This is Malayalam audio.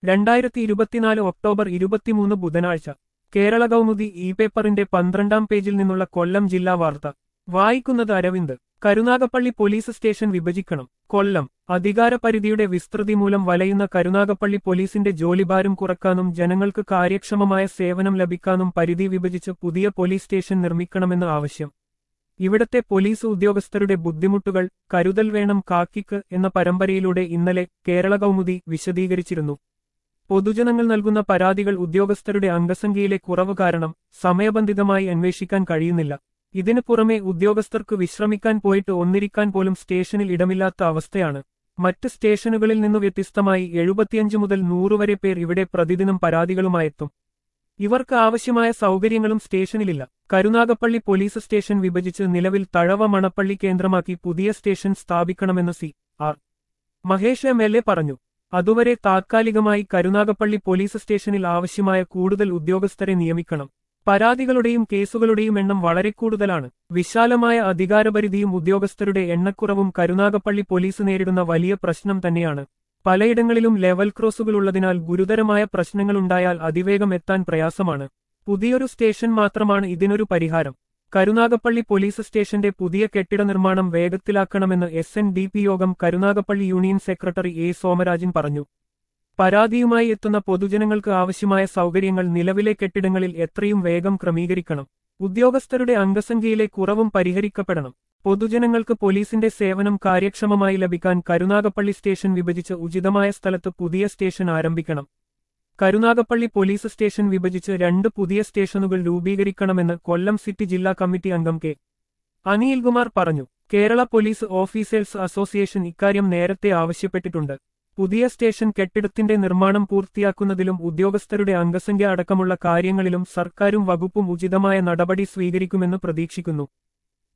രണ്ടായിരത്തി ഇരുപത്തിനാല് ഒക്ടോബർ ഇരുപത്തിമൂന്ന് ബുധനാഴ്ച കേരള കൗമുദി ഇ പേപ്പറിന്റെ പന്ത്രണ്ടാം പേജിൽ നിന്നുള്ള കൊല്ലം ജില്ലാ വാർത്ത വായിക്കുന്നത് അരവിന്ദ് കരുനാഗപ്പള്ളി പോലീസ് സ്റ്റേഷൻ വിഭജിക്കണം കൊല്ലം അധികാരപരിധിയുടെ വിസ്തൃതി മൂലം വലയുന്ന കരുനാഗപ്പള്ളി പോലീസിന്റെ ജോലിഭാരം കുറക്കാനും ജനങ്ങൾക്ക് കാര്യക്ഷമമായ സേവനം ലഭിക്കാനും പരിധി വിഭജിച്ച് പുതിയ പോലീസ് സ്റ്റേഷൻ നിർമ്മിക്കണമെന്ന് ആവശ്യം ഇവിടത്തെ പോലീസ് ഉദ്യോഗസ്ഥരുടെ ബുദ്ധിമുട്ടുകൾ കരുതൽ വേണം കാക്കിക്ക് എന്ന പരമ്പരയിലൂടെ ഇന്നലെ കേരള കൗമുദി വിശദീകരിച്ചിരുന്നു പൊതുജനങ്ങൾ നൽകുന്ന പരാതികൾ ഉദ്യോഗസ്ഥരുടെ അംഗസംഖ്യയിലെ കുറവ് കാരണം സമയബന്ധിതമായി അന്വേഷിക്കാൻ കഴിയുന്നില്ല ഇതിനു പുറമെ ഉദ്യോഗസ്ഥർക്ക് വിശ്രമിക്കാൻ പോയിട്ട് ഒന്നിരിക്കാൻ പോലും സ്റ്റേഷനിൽ ഇടമില്ലാത്ത അവസ്ഥയാണ് മറ്റ് സ്റ്റേഷനുകളിൽ നിന്നു വ്യത്യസ്തമായി എഴുപത്തിയഞ്ച് മുതൽ നൂറ് വരെ പേർ ഇവിടെ പ്രതിദിനം പരാതികളുമായെത്തും ഇവർക്ക് ആവശ്യമായ സൗകര്യങ്ങളും സ്റ്റേഷനിലില്ല കരുനാഗപ്പള്ളി പോലീസ് സ്റ്റേഷൻ വിഭജിച്ച് നിലവിൽ തഴവ മണപ്പള്ളി കേന്ദ്രമാക്കി പുതിയ സ്റ്റേഷൻ സ്ഥാപിക്കണമെന്ന് C R Mahesh M L A പറഞ്ഞു അതുവരെ താത്കാലികമായി കരുനാഗപ്പള്ളി പോലീസ് സ്റ്റേഷനിൽ ആവശ്യമായ കൂടുതൽ ഉദ്യോഗസ്ഥരെ നിയമിക്കണം പരാതികളുടെയും കേസുകളുടെയും എണ്ണം വളരെ കൂടുതലാണ് വിശാലമായ അധികാരപരിധിയും ഉദ്യോഗസ്ഥരുടെ എണ്ണക്കുറവും കരുനാഗപ്പള്ളി പോലീസ് നേരിടുന്ന വലിയ പ്രശ്നം തന്നെയാണ് പലയിടങ്ങളിലും ലെവൽ ക്രോസുകളുള്ളതിനാൽ ഗുരുതരമായ പ്രശ്നങ്ങളുണ്ടായാൽ അതിവേഗം എത്താൻ പ്രയാസമാണ് പുതിയൊരു സ്റ്റേഷൻ മാത്രമാണ് ഇതിനൊരു പരിഹാരം കരുനാഗപ്പള്ളി പോലീസ് സ്റ്റേഷന്റെ പുതിയ കെട്ടിട നിർമ്മാണം വേഗത്തിലാക്കണമെന്ന് S N D P Yogam Karunagappally union secretary A Somarajan പറഞ്ഞു പരാതിയുമായി എത്തുന്ന പൊതുജനങ്ങൾക്ക് ആവശ്യമായ സൗകര്യങ്ങൾ നിലവിലെ കെട്ടിടങ്ങളിൽ എത്രയും വേഗം ക്രമീകരിക്കണം ഉദ്യോഗസ്ഥരുടെ അംഗസംഖ്യയിലെ കുറവും പരിഹരിക്കപ്പെടണം പൊതുജനങ്ങൾക്ക് പോലീസിന്റെ സേവനം കാര്യക്ഷമമായി ലഭിക്കാൻ കരുനാഗപ്പള്ളി സ്റ്റേഷൻ വിഭജിച്ച് ഉചിതമായ സ്ഥലത്ത് പുതിയ സ്റ്റേഷൻ ആരംഭിക്കണം കരുനാഗപ്പള്ളി പോലീസ് സ്റ്റേഷൻ വിഭജിച്ച് രണ്ട് പുതിയ സ്റ്റേഷനുകൾ രൂപീകരിക്കണമെന്ന് കൊല്ലം സിറ്റി ജില്ലാ കമ്മിറ്റി അംഗം കെ അനിൽകുമാർ പറഞ്ഞു കേരള പോലീസ് ഓഫീസേഴ്സ് അസോസിയേഷൻ ഇക്കാര്യം നേരത്തെ ആവശ്യപ്പെട്ടിട്ടുണ്ട് പുതിയ സ്റ്റേഷൻ കെട്ടിടത്തിന്റെ നിർമ്മാണം പൂർത്തിയാക്കുന്നതിലും ഉദ്യോഗസ്ഥരുടെ അംഗസംഖ്യ അടക്കമുള്ള കാര്യങ്ങളിലും സർക്കാരും വകുപ്പും ഉചിതമായ നടപടി സ്വീകരിക്കുമെന്ന് പ്രതീക്ഷിക്കുന്നു